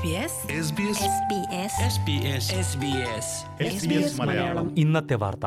മലയാളം ഇന്നത്തെ വാർത്ത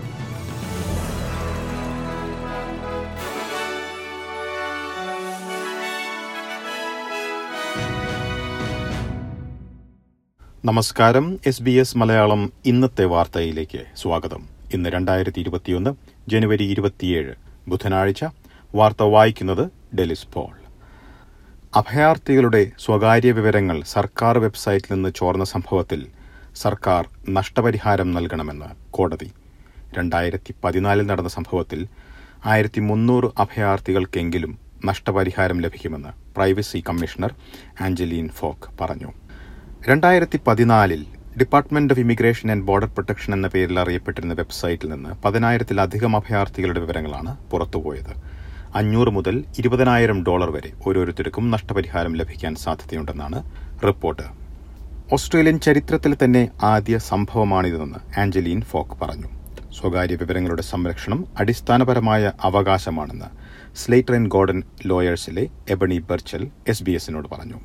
നമസ്കാരം എസ് ബി എസ് മലയാളം ഇന്നത്തെ വാർത്തയിലേക്ക് സ്വാഗതം ഇന്ന് രണ്ടായിരത്തി ഇരുപത്തിയൊന്ന് ജനുവരി ഇരുപത്തിയേഴ് ബുധനാഴ്ച വാർത്ത വായിക്കുന്നത് ഡെലിസ് പോൾ അഭയാർത്ഥികളുടെ സ്വകാര്യ വിവരങ്ങൾ സർക്കാർ വെബ്സൈറ്റിൽ നിന്ന് ചോർന്ന സംഭവത്തിൽ സർക്കാർ നഷ്ടപരിഹാരം നൽകണമെന്ന് കോടതി രണ്ടായിരത്തി പതിനാലിൽ നടന്ന സംഭവത്തിൽ ആയിരത്തി മുന്നൂറ് അഭയാർത്ഥികൾക്കെങ്കിലും നഷ്ടപരിഹാരം ലഭിക്കുമെന്ന് പ്രൈവസി കമ്മീഷണർ ആഞ്ചലീൻ ഫോക്ക് പറഞ്ഞു രണ്ടായിരത്തി പതിനാലിൽ department of immigration and border protection എന്ന പേരിൽ അറിയപ്പെട്ടിരുന്ന വെബ്സൈറ്റിൽ നിന്ന് പതിനായിരത്തിലധികം അഭയാർത്ഥികളുടെ വിവരങ്ങളാണ് പുറത്തുപോയത് അഞ്ഞൂറ് മുതൽ ഇരുപതിനായിരം ഡോളർ വരെ ഓരോരുത്തർക്കും നഷ്ടപരിഹാരം ലഭിക്കാൻ സാധ്യതയുണ്ടെന്നാണ് റിപ്പോർട്ട് ഓസ്ട്രേലിയൻ ചരിത്രത്തിൽ തന്നെ ആദ്യ സംഭവമാണിതെന്ന് ആഞ്ചലീൻ ഫോക്ക് പറഞ്ഞു സ്വകാര്യ വിവരങ്ങളുടെ സംരക്ഷണം അടിസ്ഥാനപരമായ അവകാശമാണെന്ന് സ്ലേറ്റർ ആൻഡ് ഗോർഡൻ ലോയേഴ്സിലെ എബണി ബെർച്ചൽ എസ് ബി എസിനോട് പറഞ്ഞു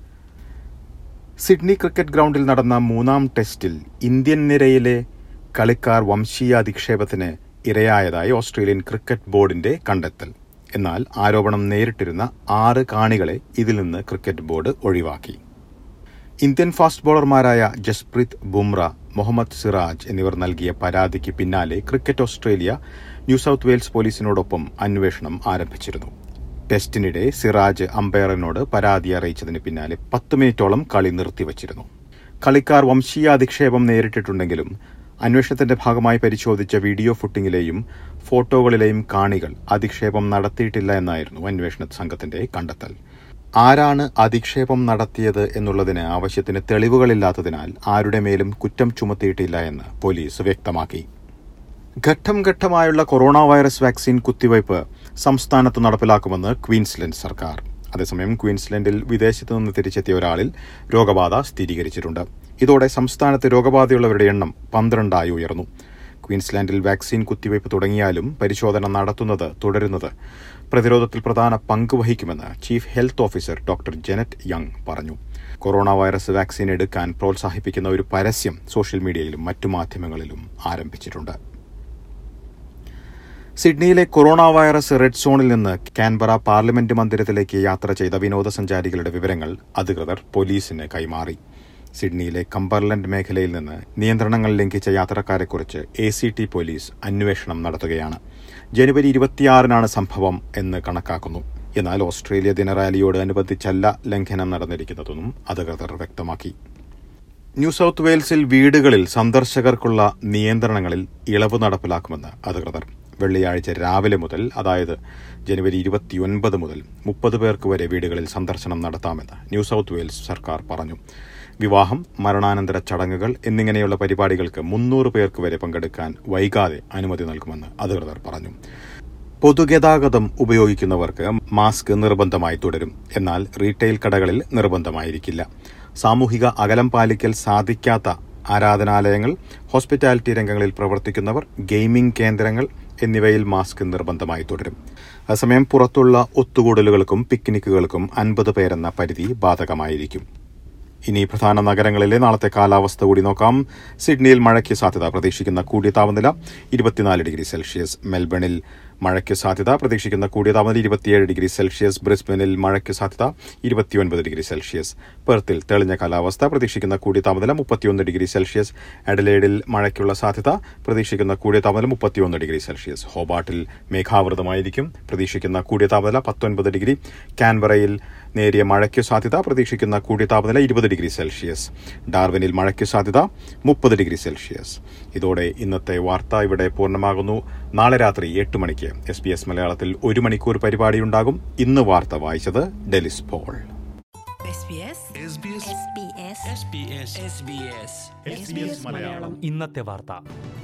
സിഡ്നി ക്രിക്കറ്റ് ഗ്രൗണ്ടിൽ നടന്ന മൂന്നാം ടെസ്റ്റിൽ ഇന്ത്യൻ നിരയിലെ കളിക്കാർ വംശീയ അധിക്ഷേപത്തിന് ഇരയായതായി ഓസ്ട്രേലിയൻ ക്രിക്കറ്റ് ബോർഡിന്റെ കണ്ടെത്തൽ എന്നാൽ ആരോപണം നേരിട്ടിരുന്ന ആറ് കാണികളെ ഇതിൽ നിന്ന് ക്രിക്കറ്റ് ബോർഡ് ഒഴിവാക്കി ഇന്ത്യൻ ഫാസ്റ്റ് ബോളർമാരായ ജസ്പ്രീത് ബുംറ മുഹമ്മദ് സിറാജ് എന്നിവർ നൽകിയ പരാതിക്ക് പിന്നാലെ cricket Australia New South Wales പോലീസിനോടൊപ്പം അന്വേഷണം ആരംഭിച്ചിരുന്നു ടെസ്റ്റിനിടെ സിറാജ് അമ്പയറിനോട് പരാതി അറിയിച്ചതിന് പിന്നാലെ പത്ത് മിനിറ്റോളം കളി നിർത്തിവച്ചിരുന്നു കളിക്കാർ വംശീയ അധിക്ഷേപം നേരിട്ടിട്ടുണ്ടെങ്കിലും അന്വേഷണത്തിന്റെ ഭാഗമായി പരിശോധിച്ച വീഡിയോ ഫുട്ടിങ്ങിലെയും ഫോട്ടോകളിലെയും കാണികൾ അധിക്ഷേപം നടത്തിയിട്ടില്ല എന്നായിരുന്നു അന്വേഷണ സംഘത്തിന്റെ കണ്ടെത്തൽ ആരാണ് അധിക്ഷേപം നടത്തിയത് എന്നുള്ളതിന് ആവശ്യത്തിന് തെളിവുകളില്ലാത്തതിനാൽ ആരുടെ മേലും കുറ്റം ചുമത്തിയിട്ടില്ല എന്ന് പോലീസ് വ്യക്തമാക്കി ഘട്ടം ഘട്ടമായുള്ള കൊറോണ വൈറസ് വാക്സിൻ കുത്തിവയ്പ് സംസ്ഥാനത്ത് നടപ്പിലാക്കുമെന്ന് ക്വീൻസ്ലൻഡ് സർക്കാർ അതേസമയം ക്വീൻസ്ലൻഡിൽ വിദേശത്തു നിന്ന് തിരിച്ചെത്തിയ ഒരാളിൽ രോഗബാധ സ്ഥിരീകരിച്ചിട്ടുണ്ട് ഇതോടെ സംസ്ഥാനത്ത് രോഗബാധയുള്ളവരുടെ എണ്ണം പന്ത്രണ്ടായി ഉയർന്നു ക്വീൻസ്ലാൻഡിൽ വാക്സിൻ കുത്തിവയ്പ് തുടങ്ങിയാലും പരിശോധന നടത്തുന്നത് തുടരുന്നത് പ്രതിരോധത്തിൽ പ്രധാന പങ്ക് വഹിക്കുമെന്ന് chief health officer doctor Jeannette Young പറഞ്ഞു കൊറോണ വൈറസ് വാക്സിൻ എടുക്കാൻ പ്രോത്സാഹിപ്പിക്കുന്ന ഒരു പരസ്യം സോഷ്യൽ മീഡിയയിലും മറ്റു മാധ്യമങ്ങളിലും ആരംഭിച്ചിട്ടുണ്ട് സിഡ്നിയിലെ കൊറോണ വൈറസ് റെഡ് സോണിൽ നിന്ന് കാൻബറ പാർലമെന്റ് മന്ദിരത്തിലേക്ക് യാത്ര ചെയ്ത വിനോദസഞ്ചാരികളുടെ വിവരങ്ങൾ അധികൃതർ പോലീസിന് കൈമാറി സിഡ്നിയിലെ കമ്പർലൻഡ് മേഖലയിൽ നിന്ന് നിയന്ത്രണങ്ങൾ ലംഘിച്ച യാത്രക്കാരെക്കുറിച്ച് എ സി ടി പോലീസ് അന്വേഷണം നടത്തുകയാണ് ജനുവരി ഇരുപത്തിയാറിനാണ് സംഭവം എന്ന് കണക്കാക്കുന്നു എന്നാൽ ഓസ്ട്രേലിയ ദിനറാലിയോട് അനുബന്ധിച്ചല്ല ലംഘനം നടന്നിരിക്കുന്നതെന്നും അധികൃതർ വ്യക്തമാക്കി ന്യൂ സൌത്ത് വെയിൽസിൽ വീടുകളിൽ സന്ദർശകർക്കുള്ള നിയന്ത്രണങ്ങളിൽ ഇളവ് നടപ്പിലാക്കുമെന്ന് അധികൃതർ വെള്ളിയാഴ്ച രാവിലെ മുതൽ അതായത് ജനുവരി ഇരുപത്തിയൊൻപത് മുതൽ മുപ്പത് പേർക്ക് വരെ വീടുകളിൽ സന്ദർശനം നടത്താമെന്ന് ന്യൂ സൌത്ത് വെയിൽസ് സർക്കാർ പറഞ്ഞു വിവാഹം മരണാനന്തര ചടങ്ങുകൾ എന്നിങ്ങനെയുള്ള പരിപാടികൾക്ക് മുന്നൂറ് പേർക്ക് വരെ പങ്കെടുക്കാൻ വൈകാതെ അനുമതി നൽകുമെന്ന് അധികൃതർ പറഞ്ഞു പൊതുഗതാഗതം ഉപയോഗിക്കുന്നവർക്ക് മാസ്ക് നിർബന്ധമായി തുടരും എന്നാൽ റീറ്റെയിൽ കടകളിൽ നിർബന്ധമായിരിക്കില്ല സാമൂഹിക അകലം പാലിക്കൽ സാധിക്കാത്ത ആരാധനാലയങ്ങൾ ഹോസ്പിറ്റാലിറ്റി രംഗങ്ങളിൽ പ്രവർത്തിക്കുന്നവർ ഗെയിമിംഗ് കേന്ദ്രങ്ങൾ എന്നിവയിൽ മാസ്ക് നിർബന്ധമായി തുടരും അതേസമയം പുറത്തുള്ള ഒത്തുകൂടലുകൾക്കും പിക്നിക്കുകൾക്കും അൻപത് പേരെന്ന പരിധി ബാധകമായിരിക്കും ഇനി പ്രധാന നഗരങ്ങളിലെ നാളത്തെ കാലാവസ്ഥ കൂടി നോക്കാം സിഡ്നിയിൽ മഴയ്ക്ക് സാധ്യത പ്രതീക്ഷിക്കുന്ന കൂടിയ താപനില ഇരുപത്തിനാല് ഡിഗ്രി സെൽഷ്യസ് മെൽബണിൽ മഴയ്ക്ക് സാധ്യത പ്രതീക്ഷിക്കുന്ന കൂടിയ താപനില ഇരുപത്തിയേഴ് ഡിഗ്രി സെൽഷ്യസ് ബ്രിസ്ബനിൽ മഴയ്ക്ക് സാധ്യത ഇരുപത്തിയൊൻപത് ഡിഗ്രി സെൽഷ്യസ് പെർത്തിൽ തെളിഞ്ഞ കാലാവസ്ഥ പ്രതീക്ഷിക്കുന്ന കൂടിയ താപനില മുപ്പത്തിയൊന്ന് ഡിഗ്രി സെൽഷ്യസ് എഡലേഡിൽ മഴയ്ക്കുള്ള സാധ്യത പ്രതീക്ഷിക്കുന്ന കൂടിയ താപനില മുപ്പത്തിയൊന്ന് ഡിഗ്രി സെൽഷ്യസ് ഹോബാട്ടിൽ മേഘാവൃതമായിരിക്കും പ്രതീക്ഷിക്കുന്ന കൂടിയ താപനില പത്തൊൻപത് ഡിഗ്രി കാൻബറയിൽ നേരിയ മഴയ്ക്ക് സാധ്യത പ്രതീക്ഷിക്കുന്ന കൂടിയ താപനില ഇരുപത് ഡിഗ്രി സെൽഷ്യസ് ഡാർവിനിൽ മഴയ്ക്ക് സാധ്യത മുപ്പത് ഡിഗ്രി സെൽഷ്യസ് ഇതോടെ ഇന്നത്തെ വാർത്ത ഇവിടെ പൂർണ്ണമാകുന്നു നാളെ രാത്രി എട്ട് മണിക്ക് എസ് ബി എസ് മലയാളത്തിൽ ഒരു മണിക്കൂർ പരിപാടിയുണ്ടാകും ഇന്ന് വാർത്ത വായിച്ചത് ഡെലിസ് പോൾ ഇന്നത്തെ വാർത്ത